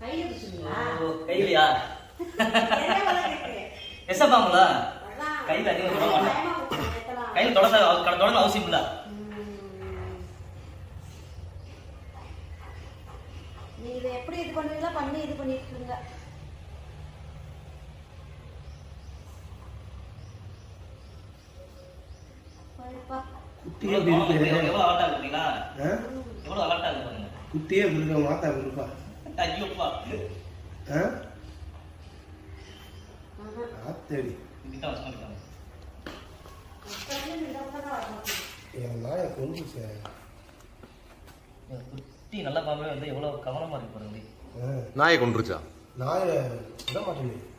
கையில பிடிச்சிங்களா ஓ, கையிலையா எசப்பாங்களா கையில அதிகம் தொட மாட்டேன் கையில தொட தொடர்ந்து அவசியம் இல்ல நீ இதை எப்படி இது பண்ணுவீங்களோ பண்ணி இது பண்ணிட்டு இருங்க போய்ப்பா. குட்டியே இப்படி இருக்கு எவ்வளவு அலர்ட்டா இருக்கீங்களா ஆ? எவ்வளவு அலர்ட்டா இருக்கு பாருங்க குட்டியே இப்படி இருக்க மாத்தா இப்படி இருப்பா ஐயோப்பா ஆ? ஆஹா. ஆத்தடி கிட்ட வச்சு பண்ணிக்கலாம் உட்கார்ந்து இந்த பக்கம் தான் வரணும். என் நாயை கொண்டுச்சு குட்டி நல்ல பாம்பே வந்து எவ்வளவு கவனமா இருக்கு பாருங்க ஆ. நாயை கொண்டுருச்சா நாயை விட மாட்டேங்குது